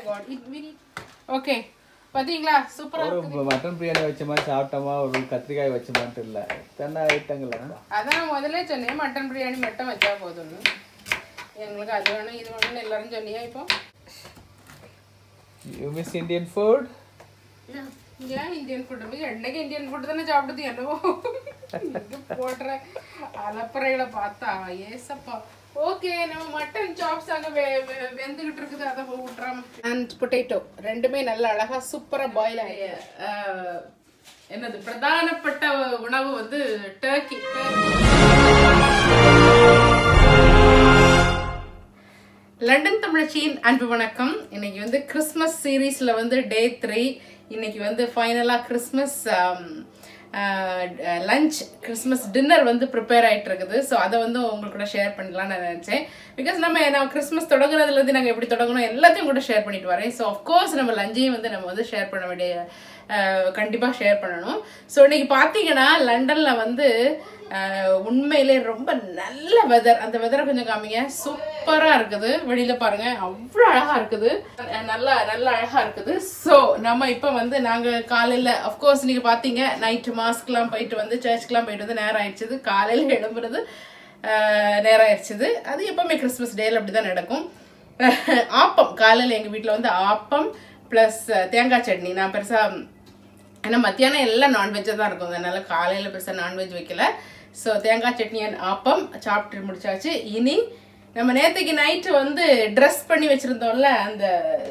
Got it will okay பாத்தீங்களா சூப்பரா ஒரு மட்டன் பிரியாணி வச்ச மாதிரி சாப்பிட்டோமா ஒரு கத்திரிக்காய் வச்ச மாதிரி இல்லை தென்னை ஐட்டங்களா அதான் நான் முதல்ல சொன்னேன் மட்டன் பிரியாணி மட்டும் வச்சா போதும்னு எங்களுக்கு அது வேணும் இது வேணும்னு எல்லாரும் சொன்னியா இப்போ யூ மிஸ் இந்தியன் ஃபுட் ஏன் இந்தியன் ஃபுட் இருக்கு என்னைக்கு இந்தியன் ஃபுட் தானே சாப்பிடுது என்னவோ இங்க போடுற அலப்பறைகளை பார்த்தா ஏசப்பா ஓகே நம்ம மட்டன் சாப்ஸ் அங்க வெ- வெ- வெந்துகிட்டு இருக்குது அதை விட்டுறாம அண்ட் பொட்டேட்டோ ரெண்டுமே நல்ல அழகா சூப்பரா பாயில் ஆகிய என்னது பிரதானப்பட்ட உணவு வந்து டர்க்கி லண்டன் தமிழச்சியின் அன்பு வணக்கம் இன்னைக்கு வந்து கிறிஸ்மஸ் சீரீஸ்ல வந்து டே த்ரீ இன்னைக்கு வந்து ஃபைனலாக கிறிஸ்மஸ் லஞ்ச் கிறிஸ்மஸ் டின்னர் வந்து ப்ரிப்பேர் ஆயிட்டு இருக்குது ஸோ அதை வந்து உங்களுக்கு கூட ஷேர் பண்ணலாம்னு நான் நினச்சேன் பிகாஸ் நம்ம நான் கிறிஸ்மஸ் தொடங்குறதுலேருந்து நாங்கள் எப்படி தொடங்கணும் எல்லாத்தையும் கூட ஷேர் பண்ணிட்டு வரேன் ஸோ அஃப்கோர்ஸ் நம்ம லஞ்சையும் வந்து நம்ம வந்து ஷேர் பண்ண வேண்டிய கண்டிப்பாக ஷேர் பண்ணணும் ஸோ இன்னைக்கு பார்த்தீங்கன்னா லண்டனில் வந்து அஹ், உண்மையிலே ரொம்ப நல்ல வெதர் அந்த வெதரை கொஞ்சம் காமிங்க சூப்பராக இருக்குது வெளியில் பாருங்க அவ்வளோ அழகாக இருக்குது அஹ், நல்லா நல்ல அழகாக இருக்குது ஸோ நம்ம இப்போ வந்து நாங்கள் காலையில் அஃப்கோர்ஸ் நீங்கள் பார்த்தீங்க நைட்டு மாஸ்க்லாம் போயிட்டு வந்து சர்ச்சுக்கெலாம் போயிட்டு வந்து நேரம் ஆயிடுச்சுது காலையில் எழும்புறது அஹ், நேரம் ஆயிடுச்சுது அது எப்பவுமே கிறிஸ்மஸ் டேல அப்படி தான் நடக்கும் ஆப்பம் காலையில் எங்கள் வீட்டில் வந்து ஆப்பம் ப்ளஸ் தேங்காய் சட்னி நான் பெருசாக ஏன்னா மத்தியானம் எல்லாம் நான்வெஜ்ஜாக தான் இருக்கும் அதனால காலையில் பெருசாக நான்வெஜ் வைக்கல ஸோ தேங்காய் சட்னி and ஆப்பம் சாப்பிட்டு முடிச்சாச்சு இனி நம்ம நேற்றுக்கு நைட்டு வந்து ட்ரெஸ் பண்ணி வச்சுருந்தோம்ல அந்த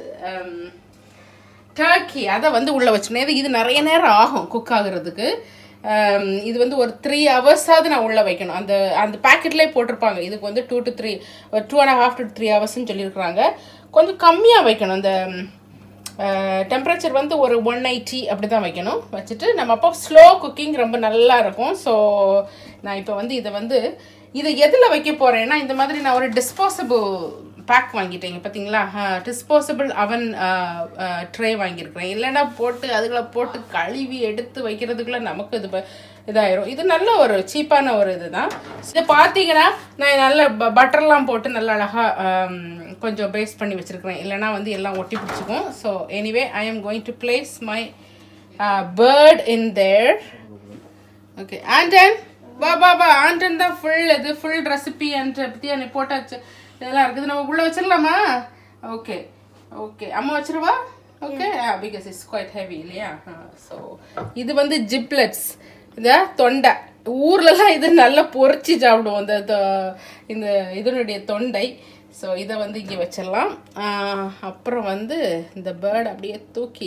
டர்க்கி அதை வந்து உள்ளே வச்சுனேன் இது நிறைய நேரம் ஆகும் குக் ஆகுறதுக்கு Um, இது வந்து ஒரு த்ரீ ஹவர்ஸாவது நான் உள்ளே வைக்கணும் அந்த அந்த பேக்கெட்லேயே போட்டிருப்பாங்க இதுக்கு வந்து டூ டு த்ரீ ஒரு two and half to three ஹவர்ஸ்னு சொல்லியிருக்கிறாங்க கொஞ்சம் கம்மியாக வைக்கணும் அந்த டெம்பரேச்சர் வந்து ஒரு ஒன் எயிட்டி அப்படி தான் வைக்கணும் வச்சுட்டு நம்ம அப்போ ஸ்லோ குக்கிங் ரொம்ப நல்லா இருக்கும் ஸோ நான் இப்போ வந்து இதை வந்து இதை எதில் வைக்க போகிறேன்னா இந்த மாதிரி நான் ஒரு டிஸ்போசபிள் பேக் வாங்கிட்டேங்க பார்த்தீங்களா டிஸ்போசபிள் அவன் ட்ரே வாங்கியிருக்கிறேன் இல்லைன்னா போட்டு அதுகளை போட்டு கழுவி எடுத்து வைக்கிறதுக்குள்ள நமக்கு இது ப- இதாயிரும் இது நல்ல ஒரு சீப்பான ஒரு இதுதான் இதை பார்த்தீங்கன்னா நான் நல்ல பட்டர்லாம் போட்டு நல்ல அழகாக கொஞ்சம் பேஸ்ட் பண்ணி வச்சுருக்கிறேன் இல்லைன்னா வந்து எல்லாம் ஒட்டி பிடிச்சிக்கும் so anyway I am going to place my bird in there okay Anton வா வா வா ஆண்டன் தான் ஃபுல் இது ஃபுல் ரெசிபி அண்ட் பற்றி அன்னை போட்டாச்சு இதெல்லாம் இருக்குது நம்ம உள்ளே வச்சிடலாமா ஓகே ஓகே அம்மா வச்சிருவா okay because it's quite heavy இல்லையா ஸோ இது வந்து ஜிப்லெட்ஸ் இந்த தொண்டை ஊர்லலாம் இது நல்லா பொரிச்சு சாப்பிடுவோம் இந்த தொ- இந்த இதனுடைய தொண்டை ஸோ இதை வந்து இங்கே வச்சிடலாம் ஆஹ், அப்புறம் வந்து இந்த பேர்ட் அப்படியே தூக்கி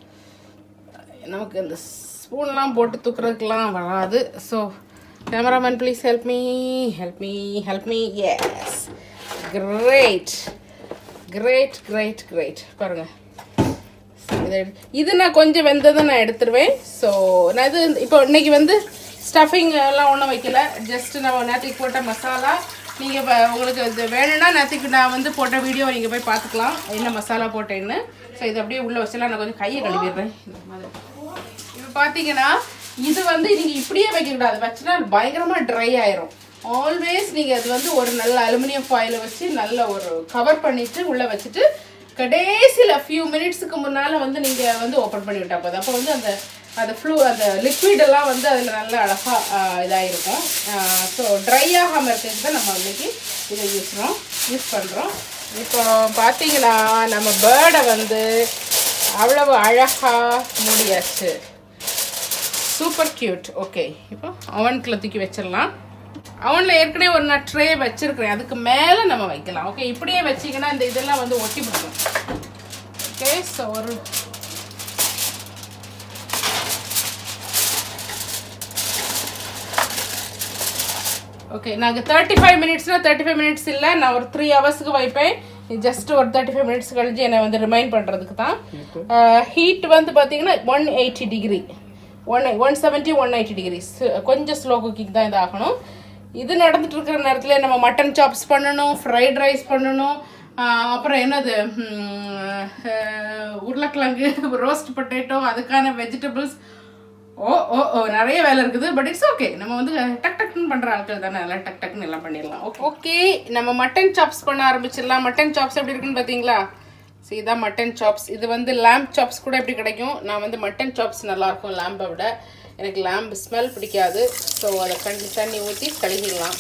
நமக்கு இந்த ஸ்பூன்லாம் போட்டு தூக்குறதுக்கெலாம் வராது so cameraman please help me help me help me yes great great great great பாருங்க இதை எடு- இது நான் கொஞ்சம் வெந்ததை நான் எடுத்துருவேன் ஸோ நான் இது இப்போ இன்னைக்கு வந்து ஸ்டஃபிங் எல்லாம் ஒன்றும் வைக்கல ஜஸ்ட் நம்ம நேற்றுக்கு போட்ட மசாலா நீங்கள் இப்போ உங்களுக்கு இது வேணும்னா நேற்றுக்கு நான் வந்து போட்ட வீடியோ நீங்கள் போய் பார்த்துக்கலாம் என்ன மசாலா போட்டேன்னு ஸோ இது அப்படியே உள்ளே வச்சலாம் நான் கொஞ்சம் கையை கழுவிடுறேன் இந்த மாதிரி இப்போ பார்த்தீங்கன்னா இது வந்து நீங்கள் இப்படியே வைக்கக்கூடாது வச்சுனா பயங்கரமாக ட்ரை ஆயிரும் ஆல்வேஸ் நீங்கள் அது வந்து ஒரு நல்ல அலுமினியம் ஃபாயிலை வச்சு நல்ல ஒரு கவர் பண்ணிட்டு உள்ளே வச்சுட்டு கடைசியில் ஃபியூ மினிட்ஸுக்கு முன்னால் வந்து நீங்கள் வந்து ஓப்பன் பண்ணி விட்டா போதும் அப்போ வந்து அந்த அந்த ஃப்ளூ அந்த liquid எல்லாம் வந்து அதில் நல்ல அழகாக இதாக இருக்கும் ஸோ ட்ரை ஆகாமல் இருக்கிறதுக்கு தான் நம்ம இன்னைக்கு இதை யூஸ்றோம் யூஸ் பண்ணுறோம் இப்போ பார்த்தீங்கன்னா நம்ம பேர்டை வந்து அவ்வளவு அழகாக மூடியாச்சு சூப்பர் கியூட் ஓகே இப்போ அவனுக்குள்ள தூக்கி வச்சிடலாம் அவனில் ஏற்கனவே ஒரு நான் ட்ரே வச்சிருக்கிறேன் அதுக்கு மேலே நம்ம வைக்கலாம் ஓகே இப்படியே வச்சிங்கன்னா இந்த இதெல்லாம் வந்து ஒட்டி பிடிக்கும் ஓகே ஸோ ஒரு ஓகே நாங்கள் தேர்ட்டி ஃபைவ் மினிட்ஸ்னால் தேர்ட்டி ஃபைவ் மினிட்ஸ் இல்லை நான் ஒரு த்ரீ ஹவர்ஸ்க்கு வைப்பேன் ஜஸ்ட் ஒரு தேர்ட்டி ஃபைவ் மினிட்ஸ் கழிஞ்சு என்னை வந்து ரிமைண்ட் பண்ணுறதுக்கு தான் ஹீட் வந்து பார்த்தீங்கன்னா one eighty degree one one seventy one eighty degrees கொஞ்சம் ஸ்லோ குக்கிங் தான் இது ஆகணும் இது நடந்துட்டு இருக்கிற நேரத்தில் நம்ம மட்டன் சாப்ஸ் பண்ணணும் ஃப்ரைட் ரைஸ் பண்ணணும் ஆஹ் அப்புறம் என்னது ஹம், அஹ், உருளைக்கிழங்கு ரோஸ்ட் பொட்டேட்டோ அதுக்கான வெஜிடபிள்ஸ் ஓ ஓ ஓ நிறைய வேலை இருக்குது பட் இட்ஸ் ஓகே நம்ம வந்து டக் டக்குன்னு பண்ணுற ஆட்கள் தானே அதெல்லாம் டக் டக்குன்னு எல்லாம் பண்ணிடலாம் ஓகே ஓகே நம்ம மட்டன் சாப்ஸ் பண்ண ஆரம்பிச்சிடலாம் மட்டன் சாப்ஸ் எப்படி இருக்குன்னு பார்த்தீங்களா ஸோ இதான் மட்டன் சாப்ஸ் இது வந்து லேம்ப் சாப்ஸ் கூட எப்படி கிடைக்கும் நான் வந்து மட்டன் சாப்ஸ் நல்லாயிருக்கும் லேம்பை விட எனக்கு லேம்ப் ஸ்மெல் பிடிக்காது ஸோ அதை கண்டி தண்ணி ஊற்றி கழுகிடலாம்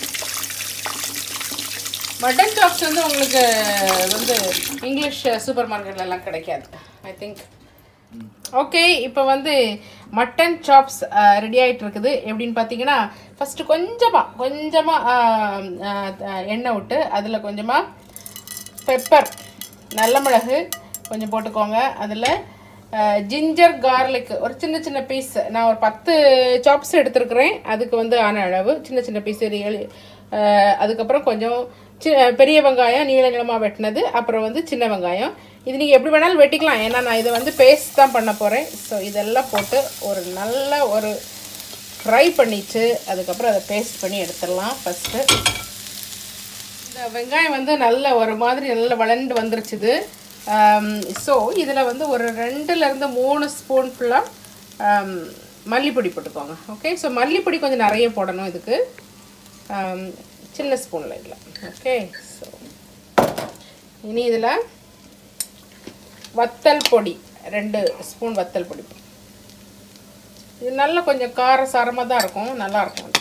மட்டன் சாப்ஸ் வந்து உங்களுக்கு வந்து இங்கிலீஷ் சூப்பர் மார்க்கெட்லலாம் கிடைக்காது ஐ திங்க் ஓகே இப்போ வந்து மட்டன் சாப்ஸ் ரெடி ஆகிட்டு இருக்குது எப்படின்னு பார்த்தீங்கன்னா ஃபஸ்ட்டு கொஞ்சமாக கொஞ்சமாக எண்ணெய் விட்டு அதில் கொஞ்சமாக பெப்பர் நல்ல மிளகு கொஞ்சம் போட்டுக்கோங்க அதில் ஜிஞ்சர் கார்லிக் ஒரு சின்ன சின்ன பீஸ் நான் ஒரு பத்து சாப்ஸ் எடுத்துருக்குறேன் அதுக்கு வந்து ஆன அளவு சின்ன சின்ன பீஸ் அதுக்கப்புறம் கொஞ்சம் சி பெரிய வெங்காயம் நீள நீளமாக வெட்டினது அப்புறம் வந்து சின்ன வெங்காயம் இது நீங்கள் எப்படி வேணாலும் வெட்டிக்கலாம் ஏன்னா நான் இதை வந்து பேஸ்ட் தான் பண்ண போகிறேன் ஸோ இதெல்லாம் போட்டு ஒரு நல்ல ஒரு ஃப்ரை பண்ணிட்டு அதுக்கப்புறம் அதை பேஸ்ட் பண்ணி எடுத்துடலாம் ஃபஸ்ட்டு இந்த வெங்காயம் வந்து நல்ல ஒரு மாதிரி நல்ல வளர்ந்து வந்துருச்சுது ஸோ இதில் வந்து ஒரு ரெண்டுலேருந்து மூணு ஸ்பூன் ஃபுல்லாக மல்லிப்பொடி போட்டுக்கோங்க ஓகே ஸோ மல்லிப்பொடி கொஞ்சம் நிறைய போடணும் இதுக்கு ஆம், சின்ன ஸ்பூனில் இதில் ஓகே ஸோ இனி இதில் வத்தல் பொடி ரெண்டு ஸ்பூன் வத்தல் பொடி இது நல்லா கொஞ்சம் கார சாரமாக தான் இருக்கும் நல்லா இருக்கும்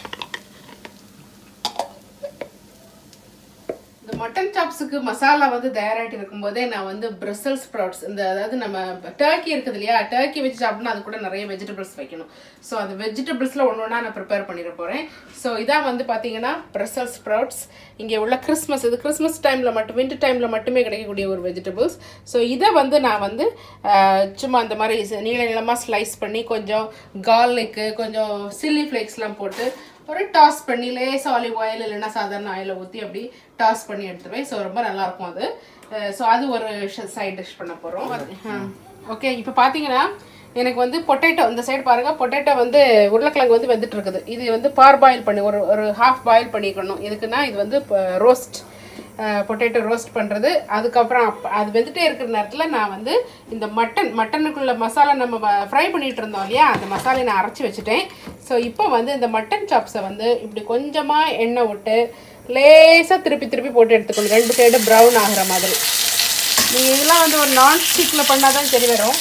இந்த மட்டன் சாப்ஸுக்கு மசாலா வந்து தயாராகிட்டு இருக்கும்போதே நான் வந்து பிரசல் ஸ்ப்ரவுட்ஸ் இந்த அதாவது நம்ம டர்க்கி இருக்குது இல்லையா டர்க்கி வச்சு சாப்பிட்டோம்னா அது கூட நிறைய வெஜிடபிள்ஸ் வைக்கணும் ஸோ அந்த வெஜிடபிள்ஸில் ஒன்று ஒன்றா நான் ப்ரிப்பேர் பண்ணிட போகிறேன் ஸோ இதான் வந்து பார்த்தீங்கன்னா பிரசல் ஸ்ப்ரவுட்ஸ் இங்கே உள்ள கிறிஸ்மஸ் இது கிறிஸ்மஸ் டைமில் மட்டும் வின்டர் டைமில் மட்டுமே கிடைக்கக்கூடிய ஒரு வெஜிடபிள்ஸ் ஸோ இதை வந்து நான் வந்து ஆஹ், சும்மா அந்த மாதிரி நீள நீளமாக ஸ்லைஸ் பண்ணி கொஞ்சம் கார்லிக்கு கொஞ்சம் சில்லி ஃப்ளேக்ஸ்லாம் போட்டு ஒரு டாஸ் பண்ணி லேஸ் ஆலிவ் ஆயில் இல்லைன்னா சாதாரண ஆயிலை ஊற்றி அப்படி டாஸ் பண்ணி எடுத்துருவேன் ஸோ ரொம்ப நல்லாயிருக்கும் அது ஸோ அது ஒரு சைட் டிஷ் பண்ண போகிறோம் ஓகே இப்போ பார்த்தீங்கன்னா எனக்கு வந்து பொட்டேட்டோ இந்த சைடு பாருங்க பொட்டேட்டோ வந்து உருளைக்கிழங்கு வந்து வெந்துட்டு இருக்குது இது வந்து பார் பாயில் பண்ணி ஒரு ஒரு ஹாஃப் பாயில் பண்ணிக்கணும் எதுக்குன்னா இது வந்து ரோஸ்ட் பொட்டேட்டோ ரோஸ்ட் பண்ணுறது அதுக்கப்புறம் அப்- அது வெந்துட்டே இருக்கிற நேரத்தில் நான் வந்து இந்த மட்டன் மட்டனுக்குள்ள மசாலா நம்ம ஃப்ரை பண்ணிட்டு இருந்தோம் இல்லையா அந்த மசாலையை நான் அரைச்சி வச்சுட்டேன் ஸோ இப்போ வந்து இந்த மட்டன் சாப்ஸை வந்து இப்படி கொஞ்சமாக எண்ணெய் விட்டு லேசாக திருப்பி திருப்பி போட்டு எடுத்துக்கணும் ரெண்டு சைடு ப்ரௌன் ஆகிற மாதிரி நீங்கள் இதெல்லாம் வந்து ஒரு நான் ஸ்டிக்கில் பண்ணால் தான் சரி வரும்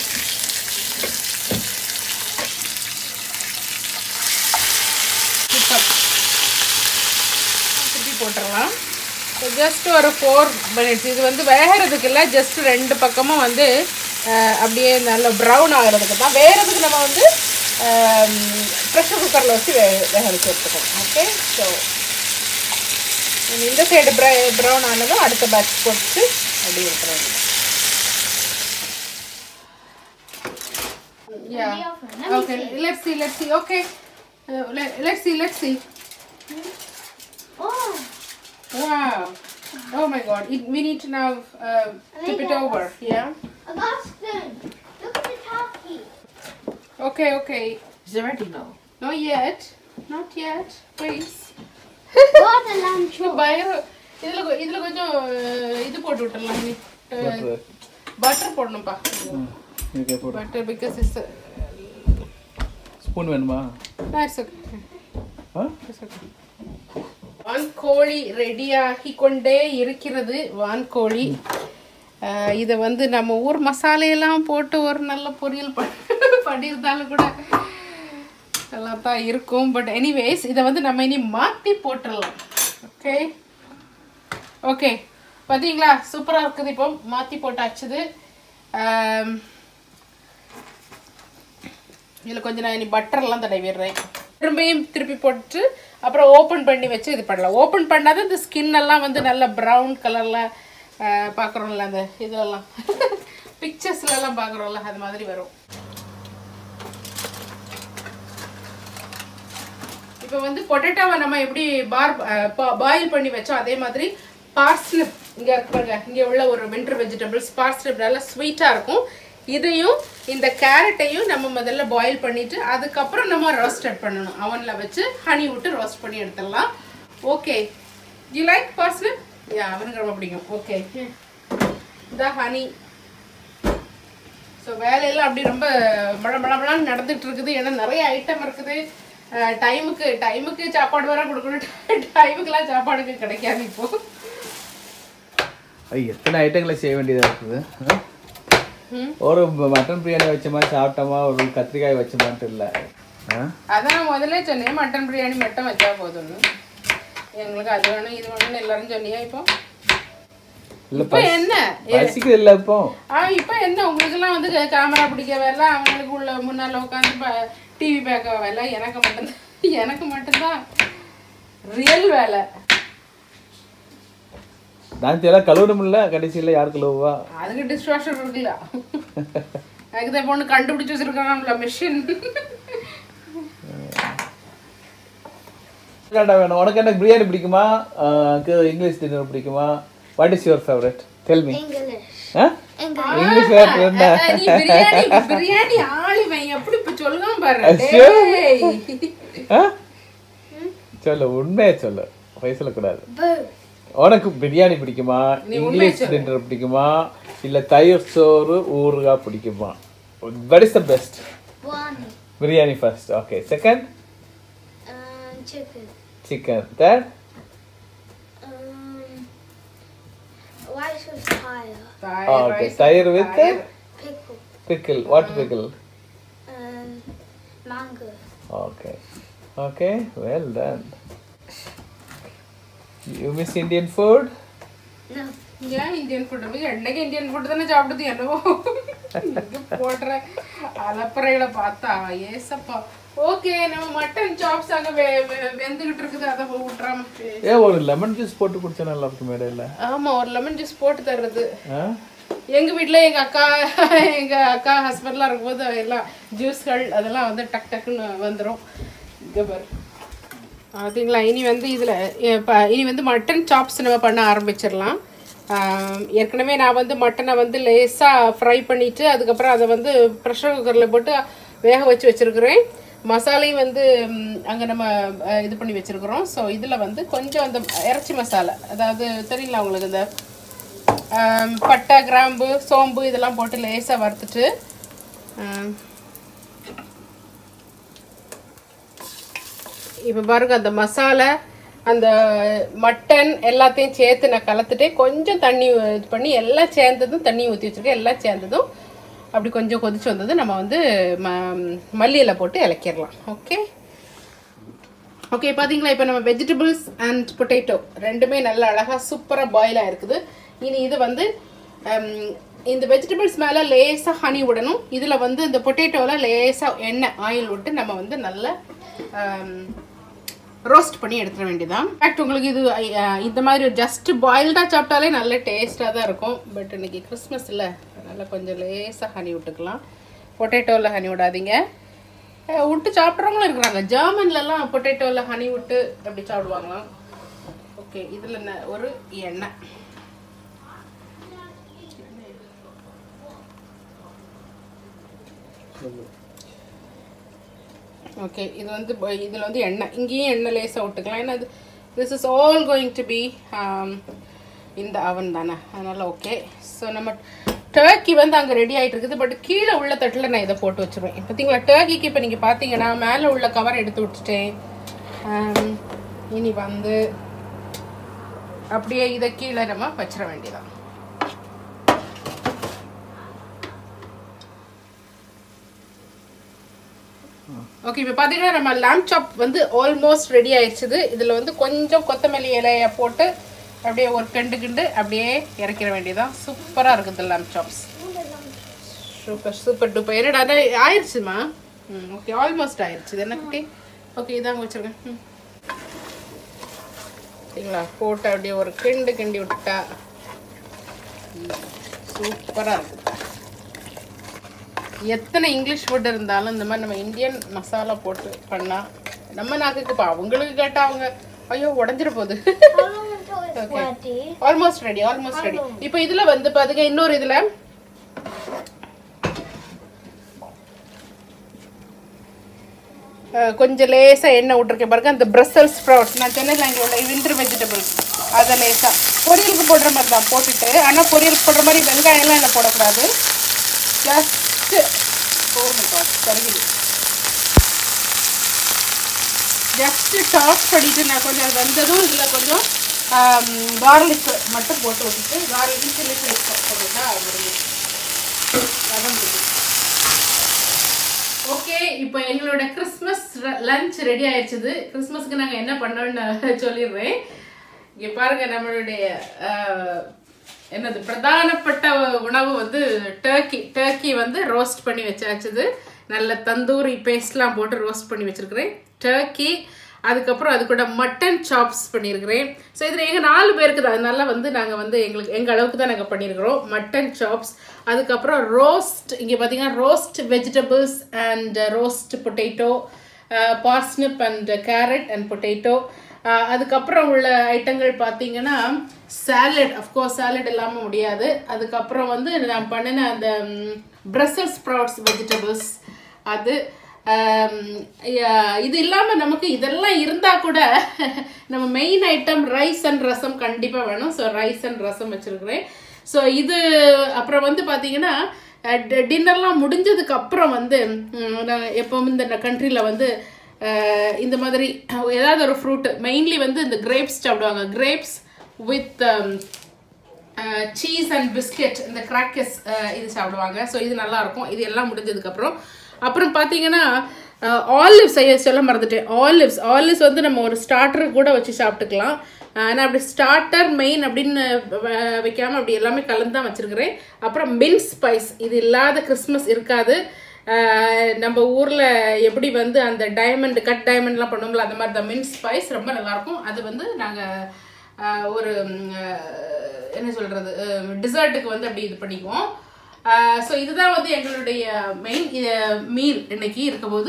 சூப்பர் திருப்பி போட்டுடலாம் ஜஸ்ட் ஒரு ஃபோர் மினிட்ஸ் இது வந்து வேகிறதுக்கு இல்லை ஜஸ்ட் ரெண்டு பக்கமும் வந்து அஹ், அப்படியே நல்ல ப்ரௌன் ஆகிறதுக்கு தான் வேகிறதுக்கு நம்ம வந்து ப்ரெஷர் குக்கரில் வச்சு வே வேக வச்சு எடுத்துக்கோம் ஓகே ஸோ இந்த சைடு ப்ர ப்ரௌன் ஆனதும் அடுத்த பேட்ச் போட்டு அப்படியே இருக்கிறோம் Yeah. Okay. Let's see. Let's see. Okay. Uh, let, let's see. Let's see. Oh, Wow. Oh my God. It, we need to now uh, tip it over. Yeah. I got a spoon. Look at the turkey. Okay. Okay. Is it ready now? Not yet. Not yet. Please. Got a lamb chop. பயறு இதில் கொ- இதில் கொஞ்சம் அஹ், இது போட்டு விட்டுடலாம் நீ Butter. Butter போடணும்ப்பா Okay, போடு பட்டர் பிகாஸ் இட்ஸ் ஸ்பூன் வேணுமா இட்ஸ் ஓகே ஆ வான்கோழி ரெடியாகி கொண்டே இருக்கிறது வான்கோழி ஆஹ் இதை வந்து நம்ம ஊர் மசாலையெல்லாம் போட்டு ஒரு நல்ல பொரியல் பண்ண பண்ணியிருந்தாலும் கூட நல்லா தான் இருக்கும் பட் எனிவேஸ் இதை வந்து நம்ம இனி மாற்றி போட்டுடலாம் ஓகே ஓகே பார்த்தீங்களா சூப்பராக இருக்குது இப்போ மாற்றி போட்டாச்சுது ஆம், இதில் கொஞ்சம் நான் இனி பட்டர்லாம் தடவிடுறேன் திரும்பியும் திருப்பி போட்டு அப்புறம் ஓப்பன் பண்ணி வச்சு இது பண்ணலாம் ஓப்பன் பண்ணாத இந்த ஸ்கின் எல்லாம் வந்து நல்ல ப்ரௌன் கலரில் பார்க்குறோம்ல அந்த இதெல்லாம் பிக்சர்ஸ்லலாம் பார்க்குறோம்ல அது மாதிரி வரும் இப்போ வந்து பொட்டேட்டோவை நம்ம எப்படி பார் பாயில் பண்ணி வச்சோம் அதே மாதிரி பார்ஸ்லிப் இங்கே இருக்கு பாருங்க இங்கே உள்ள ஒரு வின்டர் வெஜிடபிள்ஸ் பார்ஸ்லிப் நல்லா ஸ்வீட்டாக இருக்கும் இதையும் இந்த கேரட்டையும் நம்ம முதல்ல பாயில் பண்ணிட்டு அதுக்கப்புறம் நம்ம ரோஸ்டட் பண்ணணும் அவனில் வச்சு ஹனி விட்டு ரோஸ்ட் பண்ணி எடுத்துடலாம் okay you like parsnip yeah அவனுக்கு ரொம்ப பிடிக்கும் ஓகே இந்த ஹனி ஸோ வேலையெல்லாம் அப்படி ரொம்ப மழை மழை மழன்னு நடந்துட்டு இருக்குது ஏன்னா நிறைய ஐட்டம் இருக்குது டைமுக்கு டைமுக்கு சாப்பாடு வர கொடுக்கணும் டைமுக்குலாம் சாப்பாடுக்கு கிடைக்காது இப்போ ஐய், எத்தனை ஐட்டங்களை செய்ய வேண்டியதா இருக்குது ஆ? ஒரு மட்டன் பிரியாணி வச்சோமா சாப்பிட்டோமா ஒரு கத்திரிக்காய் வச்சோமான்ட்டு இல்லை ஆ? அதான் நான் முதல்ல சொன்னேன் மட்டன் பிரியாணி மட்டும் வச்சா போதும்னு எங்களுக்கு அது வேணும் இது வேணும்னு எல்லாரும் சொன்னியா இப்போ இல்ல இப்போ என்ன பசிக்குது இல்லை இப்போ ஆ இப்போ என்ன உங்களுக்கெல்லாம் வந்து கேமரா பிடிக்க வேலை அவங்களுக்கு உள்ள முன்னால் உட்காந்து டிவி பார்க்க வேலை எனக்கு மட்டும்தான் எனக்கு மட்டும்தான் ரியல் வேலை நான் எல்லாம் கழுவணும்ல கடைசியில் யார் கழுவுவா அதுக்கு டிஷ்வாஷர் இருக்குல்ல அதுக்கு தான் பொண்ணு கண்டுபிடிச்சு வச்சிருக்காங்கல்ல மிஷின் என்னடா வேணும் உனக்கு என்ன பிரியாணி பிடிக்குமா ஆ, கு- இங்கிலீஷ் டின்னர் பிடிக்குமா what is your favourite tell me English. ஆ English. இங்கிலீஷ் ஃபேவரட் என்ன நீ பிரியாணி பிரியாணி ஆளுவன் எப்படி இப்ப சொல்லுங்க பாரு Sure. டேய். ஆ சொல்லு உண்மையை சொல்லு பொய் சொல்லக்கூடாது Boo. உனக்கு பிரியாணி பிடிக்குமா இங்கிலீஷ் டின்னர் பிடிக்குமா இல்ல தயிர் சோறு ஊறுகாய் பிடிக்குமா what is the best One. Biryani first okay second Um, chicken. Chicken third Um, rice with fire. தாய் ஓகே rice, தயிர் வித் தயிர். Pickle. Pickle what pickle Um, mango. Okay okay well done you miss Indian food No. ஏன் Indian food என்னைக்கு Indian food தானே சாப்பிடுது என்னவோ இங்க போடுற அலப்பறைகளை பார்த்தா ஏசப்பா ஓகே நம்ம மட்டன் சாப்ஸ் அங்க வெ- வெ- வெந்துகிட்டு இருக்குது அதை விட்டுறாம ஏ ஒரு லெமன் ஜூஸ் போட்டு குடிச்சா நல்லா இருக்கும் மேடையில் ஆமா ஒரு லெமன் ஜூஸ் போட்டு தர்றது ஆ எங்க வீட்ல எங்க அக்கா எங்க அக்கா ஹஸ்பண்ட்லாம் இருக்கும்போது எல்லாம் ஜூஸ்கள் அதெல்லாம் வந்து டக் டக்குன்னு வந்துடும் இங்க பாரு பார்த்தீங்களா இனி வந்து இதில் இனி வந்து மட்டன் சாப்ஸ் நம்ம பண்ண ஆரம்பிச்சிடலாம் ஆம், ஏற்கனவே நான் வந்து மட்டனை வந்து லேசாக ஃப்ரை பண்ணிவிட்டு அதுக்கப்புறம் அதை வந்து ப்ரெஷர் குக்கரில் போட்டு வேக வச்சு வச்சுருக்கிறேன் மசாலையும் வந்து அங்கே நம்ம அஹ், இது பண்ணி வச்சுருக்குறோம் ஸோ இதில் வந்து கொஞ்சம் அந்த இறைச்சி மசாலா அதாவது தெரியல உங்களுக்கு இந்த ஆம், பட்டை கிராம்பு சோம்பு இதெல்லாம் போட்டு லேசாக வறுத்துட்டு ஆம், இப்போ பாருங்க அந்த மசாலா அந்த மட்டன் எல்லாத்தையும் சேர்த்து நான் கலந்துட்டு கொஞ்சம் தண்ணி இது பண்ணி எல்லாம் சேர்ந்ததும் தண்ணி ஊற்றி வச்சிருக்கேன் எல்லாம் சேர்ந்ததும் அப்படி கொஞ்சம் கொதிச்சு வந்தது நம்ம வந்து ம மல்லியில் போட்டு இலக்கிடலாம் ஓகே ஓகே பார்த்தீங்களா இப்போ நம்ம வெஜிடபிள்ஸ் அண்ட் பொட்டேட்டோ ரெண்டுமே நல்லா அழகாக சூப்பராக பாயில் ஆயிருக்குது இனி இது வந்து ஹம், இந்த வெஜிடபிள்ஸ் மேலே லேசாக ஹனி விடணும் இதில் வந்து இந்த பொட்டேட்டோவில் லேசாக எண்ணெய் ஆயில் விட்டு நம்ம வந்து நல்லா ரோஸ்ட் பண்ணி எடுத்துட வேண்டியதான் ஃபேக்ட் உங்களுக்கு இது அஹ், இந்த மாதிரி ஜஸ்ட் பாயில்டாக சாப்பிட்டாலே நல்ல டேஸ்ட்டாக தான் இருக்கும் பட் இன்னைக்கு கிறிஸ்மஸ் இல்லை அதனால் கொஞ்சம் லேசாக ஹனி விட்டுக்கலாம் பொட்டேட்டோவில் ஹனி விடாதீங்க அஹ், விட்டு சாப்பிட்றவங்களும் இருக்கிறாங்க ஜெர்மன்லலாம் பொட்டேட்டோவில் ஹனி விட்டு அப்படி சாப்பிடுவாங்களாம் ஓகே இதில் என்ன ஒரு எண்ணெய் ஓகே இது வந்து ப- இதில் வந்து எண்ணெய் இங்கேயும் எண்ணெய் லேசாக விட்டுக்கலாம் ஏன்னா இது this is all going to be இந்த அவன் தானே அதனால் ஓகே ஸோ நம்ம டர்க்கி வந்து அங்கே ரெடி ஆகிட்டு இருக்குது பட் கீழே உள்ள தட்டில் நான் இதை போட்டு வச்சுருவேன் பார்த்தீங்களா டர்க்கிக்கு இப்போ நீங்கள் பார்த்தீங்கன்னா மேலே உள்ள கவர் எடுத்து விட்டுட்டேன் ஆம், இனி வந்து அப்படியே இதை கீழே நம்ம வச்சிட வேண்டியதான் ஓகே இப்போ பார்த்தீங்கன்னா நம்ம lamb சாப் வந்து ஆல்மோஸ்ட் ரெடி ஆயிடுச்சுது இதில் வந்து கொஞ்சம் கொத்தமல்லி இலையை போட்டு அப்படியே ஒரு கிண்டு கிண்டு அப்படியே இறக்கிற வேண்டியதான் சூப்பராக இருக்குது lamb chops super super duper என்னடா அது ஆயிடுச்சுமா ம் ஓகே ஆல்மோஸ்ட் ஆயிடுச்சு இது என்ன குட்டி ஓகே இதாங்க வச்சுருக்கேன் ம் சரிங்களா போட்டு அப்படியே ஒரு கிண்டு கிண்டி விட்டுட்டா சூப்பராக இருக்குது எத்தனை இங்கிலீஷ் ஃபுட் இருந்தாலும் இந்த மாதிரி நம்ம இந்தியன் மசாலா போட்டு பண்ணா நம்ம நாக்குக்கு இப்போ அவங்களுக்கு கேட்டால் அவங்க ஐயோ உடஞ்சிட போகுது How long until it's ready? Almost ready almost ready இப்போ இதில் வந்து பாருங்க இன்னொரு இதில் கொஞ்சம் லேசாக எண்ணெய் விட்டுருக்கேன் பாருங்க அந்த பிரசல்ஸ் ஸ்ப்ரவுட்ஸ் நான் சொன்னேன் இங்கே உள்ள விண்டர் வெஜிடபிள்ஸ் அதை லேசாக பொரியலுக்கு போடுற மாதிரி தான் போட்டுட்டு ஆனால் பொரியலுக்கு போடுற மாதிரி வெங்காயம்லாம் என்ன போடக்கூடாது ஜஸ்ட்டு போகணும் கருகிது ஜஸ்ட்டு டாஸ் பண்ணிட்டு நான் கொஞ்சம் அது வந்ததும் இதில் கொஞ்சம் கார்லிக் மட்டும் போட்டு விட்டுட்டு கார்லிக் சில்லி ஃப்ளேக்ஸ் போட்டுட்டா முடியும் அதான் முடியும் ஓகே இப்போ எங்களோட கிறிஸ்மஸ் லஞ்ச் ரெடி ஆயிடுச்சுது கிறிஸ்மஸ்க்கு நாங்கள் என்ன பண்ணோம்னு சொல்லிடுறேன் இங்கே பாருங்க நம்மளுடைய அஹ், என்னது பிரதானப்பட்ட உணவு வந்து டர்க்கி டர்க்கி வந்து ரோஸ்ட் பண்ணி வச்சாச்சுது நல்ல தந்தூரி பேஸ்ட்லாம் போட்டு ரோஸ்ட் பண்ணி வச்சிருக்கிறேன் டர்க்கி அதுக்கப்புறம் அது கூட மட்டன் சாப்ஸ் பண்ணியிருக்கிறேன் ஸோ இதில் எங்கள் நாலு பேருக்கு தான் அதனால வந்து நாங்கள் வந்து எங்களுக்கு எங்கள் அளவுக்கு தான் நாங்கள் பண்ணியிருக்கிறோம் மட்டன் சாப்ஸ் அதுக்கப்புறம் ரோஸ்ட் இங்கே பார்த்தீங்கன்னா roast vegetables and roast potato parsnip and carrot and potato அதுக்கப்புறம் உள்ள ஐட்டங்கள் பார்த்தீங்கன்னா சாலட் அஃப்கோர்ஸ் சாலட் இல்லாமல் முடியாது அதுக்கப்புறம் வந்து நான் பண்ணின அந்த பிரசல் ஸ்ப்ரவுட்ஸ் வெஜிடபிள்ஸ் அது ஆம், யா- இது இல்லாமல் நமக்கு இதெல்லாம் இருந்தால் கூட நம்ம main item rice and rasam கண்டிப்பாக வேணும் ஸோ ரைஸ் அண்ட் ரசம் வச்சுருக்கிறேன் ஸோ இது அப்புறம் வந்து பார்த்தீங்கன்னா டின்னர்லாம் முடிஞ்சதுக்கு அப்புறம் வந்து ம், நான் எப்பவும் இந்த கண்ட்ரியில் வந்து அஹ், இந்த மாதிரி ஏதாவது ஒரு ஃப்ரூட் மெயின்லி வந்து இந்த கிரேப்ஸ் சாப்பிடுவாங்க grapes with cheese and biscuit இந்த கிராக்கர்ஸ் இது சாப்பிடுவாங்க ஸோ இது நல்லா இருக்கும் இது எல்லாம் முடிஞ்சதுக்கப்புறம் அப்புறம் பார்த்தீங்கன்னா ஆலிவ்ஸ் செய்ய சொல்ல மறந்துட்டேன் ஆலிவ்ஸ் ஆலிவ்ஸ் வந்து நம்ம ஒரு ஸ்டார்டர் கூட வச்சு சாப்பிட்டுக்கலாம் நான் அப்படி ஸ்டார்டர் மெயின் அப்படின்னு வ- வைக்காம அப்படி எல்லாமே கலந்து தான் வச்சிருக்கிறேன் அப்புறம் மின்ட் ஸ்பைஸ் இது இல்லாத கிறிஸ்மஸ் இருக்காது அஹ், நம்ம ஊரில் எப்படி வந்து அந்த டைமண்ட் கட் டைமண்ட்லாம் பண்ணுவோம்ல அந்த மாதிரி தான் மின்ட் ஸ்பைஸ் ரொம்ப நல்லாயிருக்கும் அது வந்து நாங்கள் ஆஹ் ஒரு ம், ஆஹ் என்ன சொல்றது டிசர்ட்டுக்கு வந்து அப்படி இது பண்ணிக்குவோம் ஸோ இதுதான் வந்து எங்களுடைய மெயின் மீல் இன்னைக்கு இருக்க போது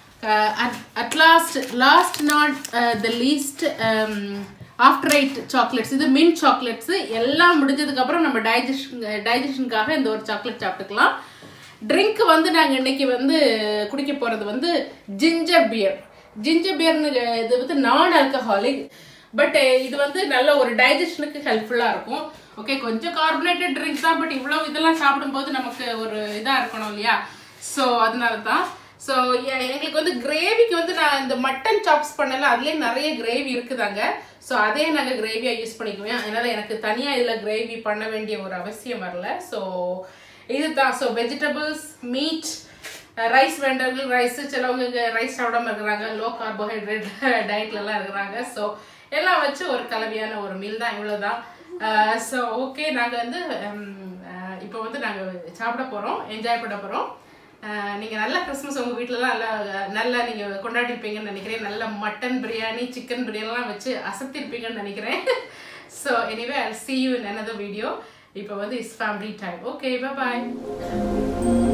at last last not the least after eight chocolates இது மின் சாக்லேட்ஸ் எல்லாம் முடிஞ்சதுக்கு அப்புறம் நம்ம டைஜஷன் டைஜஷனுக்காக இந்த ஒரு சாக்லேட் சாப்பிட்டுக்கலாம் ட்ரிங்க் வந்து நாங்கள் இன்னைக்கு வந்து குடிக்க போகிறது வந்து ஜிஞ்சர் பியர் ஜிஞ்சர் பியர்னு இது வந்து நான் ஆல்கஹாலிக் பட் இது வந்து நல்ல ஒரு டைஜஷனுக்கு ஹெல்ப்ஃபுல்லாக இருக்கும் ஓகே கொஞ்சம் கார்பனேட்டட் ட்ரிங்க் தான் பட் இவ்வளோ இதெல்லாம் சாப்பிடும்போது நமக்கு ஒரு இதாக இருக்கணும் இல்லையா ஸோ அதனால தான் ஸோ எங்களுக்கு வந்து கிரேவிக்கு வந்து நான் இந்த மட்டன் சாப்ஸ் பண்ணல அதுலேயே நிறைய கிரேவி இருக்குதாங்க ஸோ அதே நாங்கள் கிரேவியாக யூஸ் பண்ணிக்குவோம் அதனால எனக்கு தனியாக இதில் கிரேவி பண்ண வேண்டிய ஒரு அவசியம் வரல ஸோ இதுதான் ஸோ வெஜிடபிள்ஸ் மீட் ரைஸ் வேண்டவர்கள் ரைஸ் சிலவங்க ரைஸ் சாப்பிடாம இருக்கிறாங்க லோ கார்போஹைட்ரேட் டயட்ல எல்லாம் இருக்கிறாங்க ஸோ எல்லாம் வச்சு ஒரு கலவையான ஒரு மீல் தான் இவ்வளோதான் ஸோ ஓகே நாங்கள் வந்து இப்போ வந்து நாங்கள் சாப்பிட போகிறோம் என்ஜாய் பண்ண போகிறோம் நீங்கள் நல்ல கிறிஸ்மஸ் உங்கள் வீட்டிலலாம் நல்லா நல்லா நீங்கள் கொண்டாடிருப்பீங்கன்னு நினைக்கிறேன் நல்ல மட்டன் பிரியாணி சிக்கன் பிரியாணிலாம் வச்சு அசத்திருப்பீங்கன்னு நினைக்கிறேன் so anyway I see you in another video இப்போ வந்து is family time okay bye